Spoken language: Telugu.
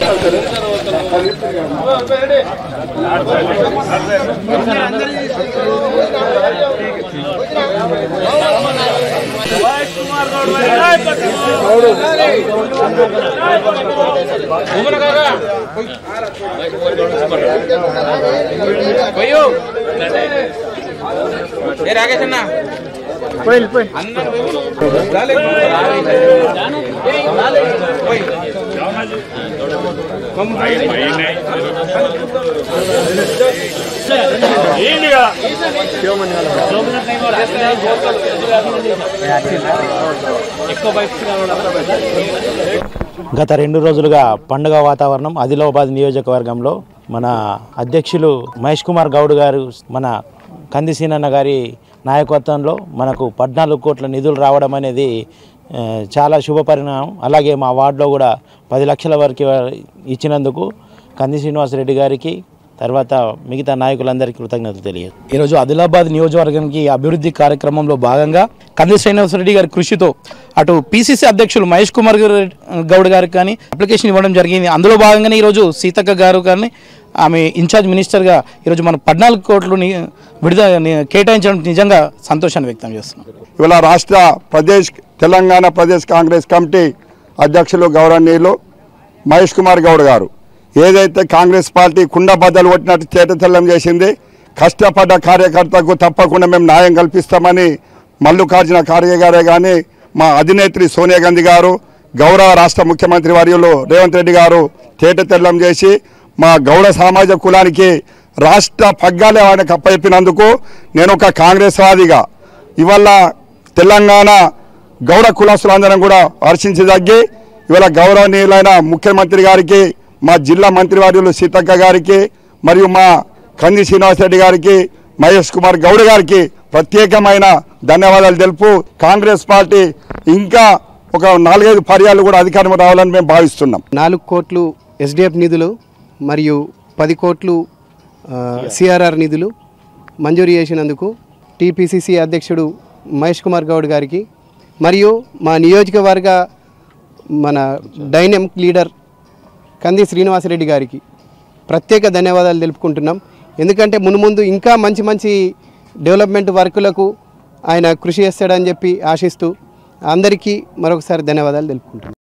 ఏ రాకేష్ అన్న గత రెండు రోజులుగా పండుగ వాతావరణం ఆదిలాబాద్ నియోజకవర్గంలో మన అధ్యక్షులు మహేష్ కుమార్ గౌడ్ గారు మన కందిసీనన్న గారి నాయకత్వంలో మనకు పద్నాలుగు కోట్ల నిధులు రావడం అనేది ఆ, చాలా శుభ పరిణామం అలాగే మా వార్డులో కూడా పది లక్షల వరకు ఇచ్చినందుకు కంది శ్రీనివాసరెడ్డి గారికి తర్వాత మిగతా నాయకులందరికీ కృతజ్ఞతలు తెలియదు ఈరోజు ఆదిలాబాద్ నియోజకవర్గానికి అభివృద్ధి కార్యక్రమంలో భాగంగా కంది శ్రీనివాసరెడ్డి గారి కృషితో అటు పిసిసి అధ్యక్షులు మహేష్ కుమార్ గారు- గౌడ్ గారికి కానీ అప్లికేషన్ ఇవ్వడం జరిగింది అందులో భాగంగానే ఈరోజు సీతక్క గారు కానీ ఆమె ఇన్ఛార్జ్ మినిస్టర్గా ఈరోజు మన పద్నాలుగు కోట్లు ని- విడుదల ని- కేటాయించడం నిజంగా సంతోషాన్ని వ్యక్తం చేస్తున్నాం ఇవాళ రాష్ట్ర ప్రదేశ్ తెలంగాణ ప్రదేశ్ కాంగ్రెస్ కమిటీ అధ్యక్షులు గౌరవనీయులు మహేష్ కుమార్ గౌడ్ గారు ఏదైతే కాంగ్రెస్ పార్టీ కుండ బద్దలు కొట్టినట్టు చేతతెల్లం చేసింది కష్టపడ్డ కార్యకర్తకు తప్పకుండా మేము న్యాయం కల్పిస్తామని మల్లికార్జున ఖార్గే గారే కానీ మా అధినేత్రి సోనియా గాంధీ గారు గౌరవ రాష్ట్ర ముఖ్యమంత్రి వర్యులు రేవంత్ రెడ్డి గారు తేటతెల్లం చేసి మా గౌడ సామాజిక కులానికి రాష్ట్ర పగ్గాలే ఆయనకు అప్పచెప్పినందుకు నేను ఒక కాంగ్రెస్ వాదిగా ఇవాళ తెలంగాణ గౌడ కులస్తులందరం కూడా హర్షించదగ్గి ఇవాళ గౌరవనీయులైన ముఖ్యమంత్రి గారికి మా జిల్లా మంత్రివర్యులు సీతక్క గారికి మరియు మా కంది శ్రీనివాసరెడ్డి గారికి మహేష్ కుమార్ గౌడ్ గారికి ప్రత్యేకమైన ధన్యవాదాలు తెలుపు కాంగ్రెస్ పార్టీ ఇంకా ఒక నాలుగైదు పర్యాలు కూడా అధికారం రావాలని మేము భావిస్తున్నాం నాలుగు కోట్లు ఎస్డిఎఫ్ నిధులు మరియు పది కోట్లు సిఆర్ఆర్ నిధులు మంజూరు చేసినందుకు టీపీసీసీ అధ్యక్షుడు మహేష్ కుమార్ గౌడ్ గారికి మరియు మా నియోజకవర్గ మన డైనమిక్ లీడర్ కంది శ్రీనివాసరెడ్డి గారికి ప్రత్యేక ధన్యవాదాలు తెలుపుకుంటున్నాం ఎందుకంటే మునుముందు ఇంకా మంచి మంచి డెవలప్మెంట్ వర్కులకు ఆయన కృషి చేస్తాడని చెప్పి ఆశిస్తూ అందరికీ మరొకసారి ధన్యవాదాలు తెలుపుకుంటున్నాం